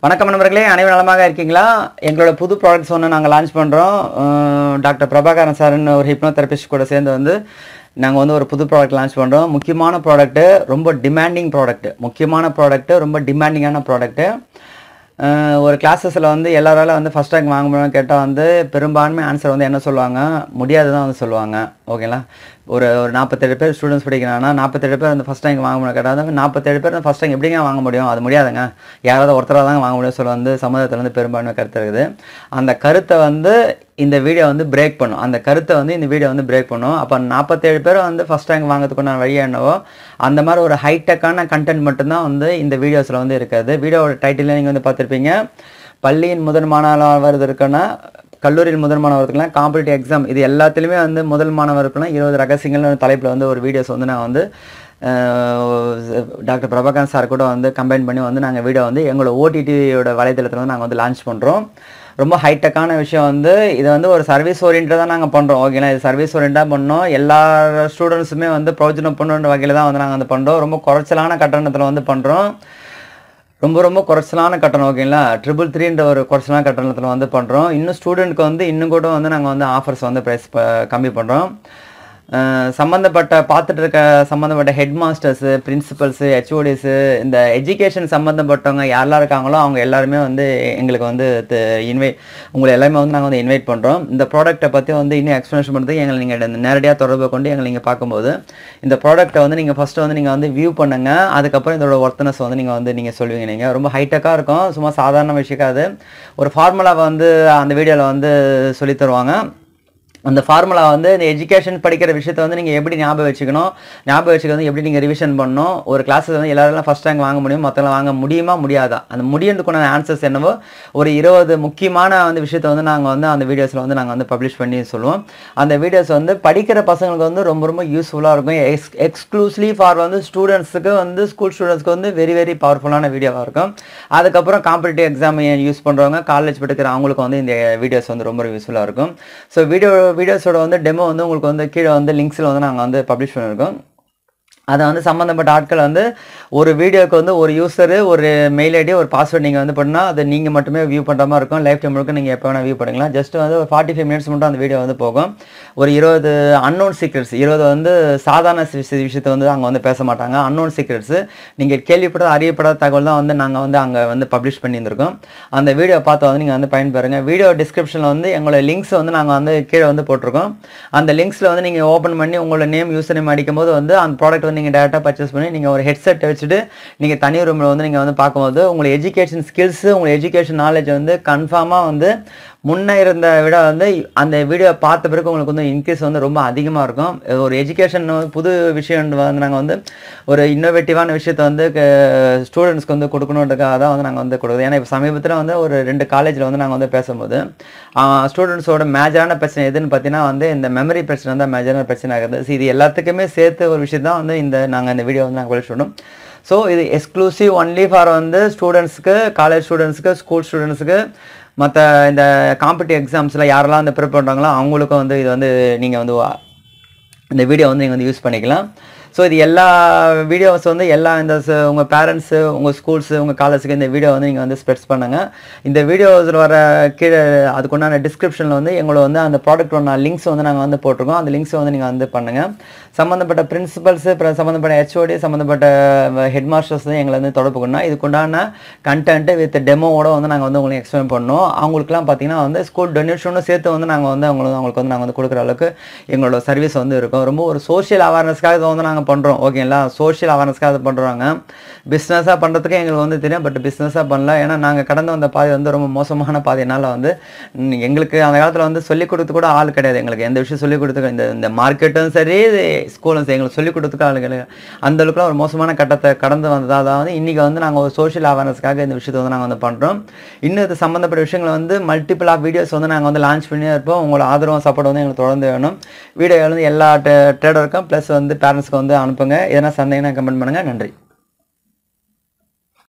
வணக்கம் நண்பர்களே அனைவரும் நலமாக இருக்கீங்களா எங்களோட புது ப்ராடக்ட்ஸ் ஒன்று நாங்கள் லான்ச் பண்ணுறோம் டாக்டர் பிரபாகரன் சார்னு ஒரு ஹிப்னோதெரபிஸ்ட் கூட சேர்ந்து வந்து நாங்கள் வந்து ஒரு புது ப்ராடக்ட் லான்ச் பண்ணுறோம் முக்கியமான ப்ராடக்ட்டு ரொம்ப டிமாண்டிங் ப்ராடக்ட் முக்கியமான ப்ராடக்ட்டு ரொம்ப டிமாண்டிங்கான ப்ராடக்ட்டு ஒரு கிளாஸஸில் வந்து எல்லாரால வந்து ஃபஸ்ட் ரேங்க் வாங்க முடியும்னு கேட்டால் வந்து பெரும்பான்மை ஆன்சர் வந்து என்ன சொல்லுவாங்க முடியாது தான் வந்து சொல்லுவாங்க ஓகேங்களா ஒரு ஒரு நாற்பத்தேழு பேர் ஸ்டூடெண்ட்ஸ் படிக்கிறாங்கன்னா நாற்பத்தேழு பேர் வந்து ஃபஸ்ட் ரேங்க் வாங்க முடியும் கேட்டால் நாற்பத்தேழு பேர் ஃபஸ்ட் ரேங்க் எப்படிங்க வாங்க முடியும் அது முடியாதுங்க யாராவது ஒருத்தராக தான் வாங்க முடியும் சொல்ல வந்து சமுதாயத்தில் வந்து பெரும்பான்மை கருத்து இருக்குது அந்த கருத்தை வந்து இந்த வீடியோ வந்து பிரேக் பண்ணும் அந்த கருத்தை வந்து இந்த வீடியோ வந்து பிரேக் பண்ணும் அப்போ நாற்பத்தேழு பேர் வந்து ஃபஸ்ட் ரேங்க் வாங்குறதுக்குண்டான வழி என்னவோ அந்த மாதிரி ஒரு ஹைடெக்கான கண்டென்ட் மட்டும்தான் வந்து இந்த வீடியோஸில் வந்து இருக்காது வீடியோவோட டைட்டில் நீங்கள் வந்து பார்த்துருப்பீங்க பள்ளியின் முதல் மாணவராக வருவதற்கான கல்லூரியில் முதல் மாணவர்களுக்குலாம் காம்படிட்டிவ் எக்ஸாம் இது எல்லாத்துலேயுமே வந்து முதல் மாணவருக்குலாம் இருபது ரகசியங்கள்னு தலைப்பில் வந்து ஒரு வீடியோஸ் வந்து நான் வந்து டாக்டர் பிரபாகரன் சார் கூட வந்து கம்பைன் பண்ணி வந்து நாங்கள் வீடியோ வந்து எங்களோட ஓடிடியோட வலைதளத்தில் வந்து நாங்கள் வந்து லான்ச் பண்ணுறோம் ரொம்ப ஹைடெக்கான விஷயம் வந்து இதை வந்து ஒரு சர்வீஸ் ஓரியன்டாக நாங்கள் பண்ணுறோம் ஓகேங்களா இது சர்வீஸ் ஓரியன்டாக பண்ணோம் எல்லா ஸ்டூடெண்ட்ஸுமே வந்து பிரயோஜனம் பண்ணுன்ற வகையில் தான் வந்து நாங்கள் வந்து பண்ணுறோம் ரொம்ப குறைச்சலான கட்டணத்தில் வந்து பண்ணுறோம் ரொம்ப ரொம்ப குறைச்சலான கட்டணம் ஓகேங்களா ட்ரிபிள் த்ரீன்ற ஒரு குறைச்சலான கட்டணத்தில் வந்து பண்ணுறோம் இன்னும் ஸ்டூடெண்ட்க்கு வந்து இன்னும் கூட வந்து நாங்கள் வந்து ஆஃபர்ஸ் வந்து ப்ரைஸ் கம்மி பண்ணுறோம் சம்மந்தப்பட்ட பார்த்துட்டு இருக்க சம்மந்தப்பட்ட ஹெட் மாஸ்டர்ஸு பிரின்சிபல்ஸு ஹெச்ஓடிஸு இந்த எஜுகேஷன் சம்மந்தப்பட்டவங்க யாரெல்லாம் இருக்காங்களோ அவங்க எல்லாருமே வந்து எங்களுக்கு வந்து இன்வைட் உங்களை எல்லாருமே வந்து நாங்கள் வந்து இன்வைட் பண்ணுறோம் இந்த ப்ராடக்ட்டை பற்றி வந்து இன்னும் எக்ஸ்ப்ளனேஷன் பண்ணுறதுக்கு எங்களை நீங்கள் நேரடியாக தொடர்பு கொண்டு எங்களை நீங்கள் பார்க்கும்போது இந்த ப்ராடக்ட்டை வந்து நீங்கள் ஃபஸ்ட்டு வந்து நீங்கள் வந்து வியூ பண்ணுங்கள் அதுக்கப்புறம் இதோட ஒர்த்தனஸ் வந்து நீங்கள் வந்து நீங்கள் சொல்லுவீங்க நீங்கள் ரொம்ப ஹைடெக்காக இருக்கும் சும்மா சாதாரண விஷயக்காது ஒரு ஃபார்முலாவை வந்து அந்த வீடியோவில் வந்து சொல்லி தருவாங்க அந்த ஃபார்முலா வந்து இந்த எஜுகேஷன் படிக்கிற விஷயத்த வந்து நீங்கள் எப்படி ஞாபகம் வச்சுக்கணும் ஞாபகம் வச்சுக்க வந்து எப்படி நீங்கள் ரிவிஷன் பண்ணணும் ஒரு கிளாஸில் வந்து எல்லாரும் ஃபஸ்ட் ரேங்க் வாங்க முடியும் மற்றவங்க வாங்க முடியுமா முடியாதா அந்த முடியறதுக்குள்ள ஆன்சர்ஸ் என்னவோ ஒரு இருபது முக்கியமான வந்து விஷயத்த வந்து நாங்கள் வந்து அந்த வீடியோஸில் வந்து நாங்கள் வந்து பப்ளிஷ் பண்ணி சொல்லுவோம் அந்த வீடியோஸ் வந்து படிக்கிற பசங்களுக்கு வந்து ரொம்ப ரொம்ப யூஸ்ஃபுல்லாக இருக்கும் எக்ஸ் எக்ஸ்க்ளூசிவ்லி ஃபார் வந்து ஸ்டூடெண்ட்ஸுக்கு வந்து ஸ்கூல் ஸ்டூடெண்ட்ஸ்க்கு வந்து வெரி வெரி பவர்ஃபுல்லான வீடியோவாக இருக்கும் அதுக்கப்புறம் காம்படிட்டிவ் எக்ஸாம் யூஸ் பண்ணுறவங்க காலேஜ் படிக்கிற அவங்களுக்கு வந்து இந்த வீடியோஸ் வந்து ரொம்ப யூஸ்ஃபுல்லாக இருக்கும் ஸோ வீடியோ வீடியோஸோட வந்து டெமோ வந்து உங்களுக்கு வந்து கீழே வந்து லிங்க்ஸில் வந்து நாங்கள் வந்து பப்ளிஷ் பண்ணியிருக்கோம் அதை வந்து சம்மந்தப்பட்ட ஆட்கள் வந்து ஒரு வீடியோக்கு வந்து ஒரு யூஸரு ஒரு மெயில் ஐடி ஒரு பாஸ்வேர்ட் நீங்கள் வந்து பண்ணால் அதை நீங்கள் மட்டுமே வியூ பண்ணுற மாதிரி இருக்கும் லைஃப் டைம் முழுக்க நீங்கள் எப்போ வேணால் வியூ பண்ணிக்கலாம் ஜஸ்ட் வந்து ஒரு ஃபார்ட்டி ஃபைவ் மினிட்ஸ் மட்டும் அந்த வீடியோ வந்து போகும் ஒரு இருபது அன்னோன் சீக்ரெட்ஸ் இருபது வந்து சாதாரண விஷயத்தை வந்து அங்கே வந்து பேச மாட்டாங்க அன்னோன் சீக்ரெட்ஸு நீங்கள் கேள்விப்படாத அறியப்படாத தகவல் தான் வந்து நாங்கள் வந்து அங்கே வந்து பப்ளிஷ் பண்ணியிருந்திருக்கோம் அந்த வீடியோ பார்த்து வந்து நீங்கள் வந்து பயன்பெறுங்க வீடியோ டிஸ்கிரிப்ஷனில் வந்து எங்களோட லிங்க்ஸ் வந்து நாங்கள் வந்து கீழே வந்து போட்டிருக்கோம் அந்த லிங்க்ஸில் வந்து நீங்கள் ஓப்பன் பண்ணி உங்களோட நேம் யூசர் நேம் அடிக்கும் போது வந்து அந்த ப்ராடக்ட் வந்து நீங்கள் டேரெக்டாக பர்ச்சேஸ் பண்ணி நீங்கள் ஒரு ஹெட்செட் வச்சுட்டு நீங்கள் தனி ரூமில் வந்து நீங்கள் வந்து பார்க்கும்போது உங்களுக்கு எஜுகேஷன் ஸ்கில்ஸு உங்களுக்கு எஜுகேஷன் நாலேஜ் வந்து கன்ஃபார்மாக வந்து முன்னே இருந்த விட வந்து அந்த வீடியோ பார்த்த பிறகு உங்களுக்கு வந்து இன்க்ரீஸ் வந்து ரொம்ப அதிகமாக இருக்கும் ஒரு எஜுகேஷன் புது விஷயம் வந்து நாங்கள் வந்து ஒரு இன்னோவேட்டிவான விஷயத்த வந்து ஸ்டூடெண்ட்ஸ்க்கு வந்து கொடுக்கணுன்றதுக்காக தான் வந்து நாங்கள் வந்து கொடுக்குறோம் ஏன்னா இப்போ சமீபத்தில் வந்து ஒரு ரெண்டு காலேஜில் வந்து நாங்கள் வந்து பேசும்போது ஸ்டூடெண்ட்ஸோட மேஜரான பிரச்சனை எதுன்னு பார்த்தீங்கன்னா வந்து இந்த மெமரி பிரச்சனை தான் மேஜரான பிரச்சனை ஆகுது ஸோ இது எல்லாத்துக்குமே சேர்த்து ஒரு விஷயம் தான் வந்து இந்த நாங்கள் இந்த வீடியோ வந்து நாங்கள் பப்ளிஷ் பண்ணோம் ஸோ இது எக்ஸ்க்ளூசிவ் ஒன்லி ஃபார் வந்து ஸ்டூடெண்ட்ஸுக்கு காலேஜ் ஸ்டூடெண்ட்ஸுக்கு ஸ்கூல் ஸ்டூடெண்ட்ஸுக்கு மற்ற இந்த காம்படிட்டிவ் எக்ஸாம்ஸில் யாரெல்லாம் வந்து ப்ரிப்பேர் பண்ணுறாங்களோ அவங்களுக்கும் வந்து இது வந்து நீங்கள் வந்து இந்த வீடியோ வந்து நீங்கள் வந்து யூஸ் பண்ணிக்கலாம் ஸோ இது எல்லா வீடியோஸ் வந்து எல்லா இந்த உங்கள் பேரண்ட்ஸு உங்கள் ஸ்கூல்ஸு உங்கள் காலேஜுக்கு இந்த வீடியோ வந்து நீங்கள் வந்து ஸ்ப்ரெட்ஸ் பண்ணுங்கள் இந்த வீடியோஸில் வர கீழே அதுக்குண்டான டிஸ்கிரிப்ஷனில் வந்து எங்களோட வந்து அந்த ப்ராடக்டோட லிங்க்ஸ் வந்து நாங்கள் வந்து போட்டிருக்கோம் அந்த லிங்க்ஸை வந்து நீங்கள் வந்து பண்ணுங்கள் சம்மந்தப்பட்ட பிரின்சிபல்ஸு சம்மந்தப்பட்ட ஹெச்ஓடி சம்மந்தப்பட்ட ஹெட் மாஸ்டர்ஸ் வந்து எங்களை வந்து தொடர்பு கொண்டோம் இதுக்குண்டான கண்டென்ட்டு வித் டெமோவோட வந்து நாங்கள் வந்து உங்களுக்கு எக்ஸ்பிளைன் பண்ணோம் அவங்களுக்குலாம் பார்த்தீங்கன்னா வந்து ஸ்கூல் டொனேஷனும் சேர்த்து வந்து நாங்கள் வந்து அவங்களுக்கு அவங்களுக்கு வந்து நாங்கள் வந்து கொடுக்குற அளவுக்கு எங்களோட சர்வீஸ் வந்து இருக்கும் ரொம்ப ஒரு சோஷியல் அவேர்னஸ்க்காக இதை வந்து நாங்கள் பண்ணுறோம் ஓகேங்களா சோஷியல் அவேர்னஸ்க்காக அதை பண்ணுறாங்க பிஸ்னஸாக பண்ணுறதுக்கு எங்களுக்கு வந்து தெரியும் பட் பிஸ்னஸாக பண்ணல ஏன்னா நாங்கள் கடந்து வந்த பாதை வந்து ரொம்ப மோசமான பாதையினால வந்து எங்களுக்கு அந்த காலத்தில் வந்து சொல்லிக் கொடுத்து கூட ஆள் கிடையாது எங்களுக்கு எந்த விஷயம் சொல்லிக் கொடுத்து இந்த இந்த மார்க்கெட்டும் சரி ஸ்கூலும் சரி எங்களுக்கு சொல்லிக் கொடுத்துக்க ஆள் கிடையாது அந்த அளவுக்குலாம் ஒரு மோசமான கட்டத்தை கடந்து வந்ததாக தான் வந்து இன்றைக்கி வந்து நாங்கள் ஒரு சோஷியல் அவேர்னஸ்க்காக இந்த விஷயத்தை வந்து நாங்கள் வந்து பண்ணுறோம் இன்னும் இது சம்மந்தப்பட்ட விஷயங்களை வந்து மல்டிபிள் ஆஃப் வீடியோஸ் வந்து நாங்கள் வந்து லான்ச் பண்ணியே இருப்போம் உங்களோட ஆதரவும் சப்போர்ட் வந்து எங்களுக்கு தொடர்ந்து வேணும் வீடியோ வந்து எல்லா ட்ரேடருக்கும் ப்ளஸ் வந்து பேரண்ட்ஸ்க்கு வந்து அனுப்புங்க எதனா சந்தேகம்னா கமெண்ட் பண்ணுங்கள் நன்றி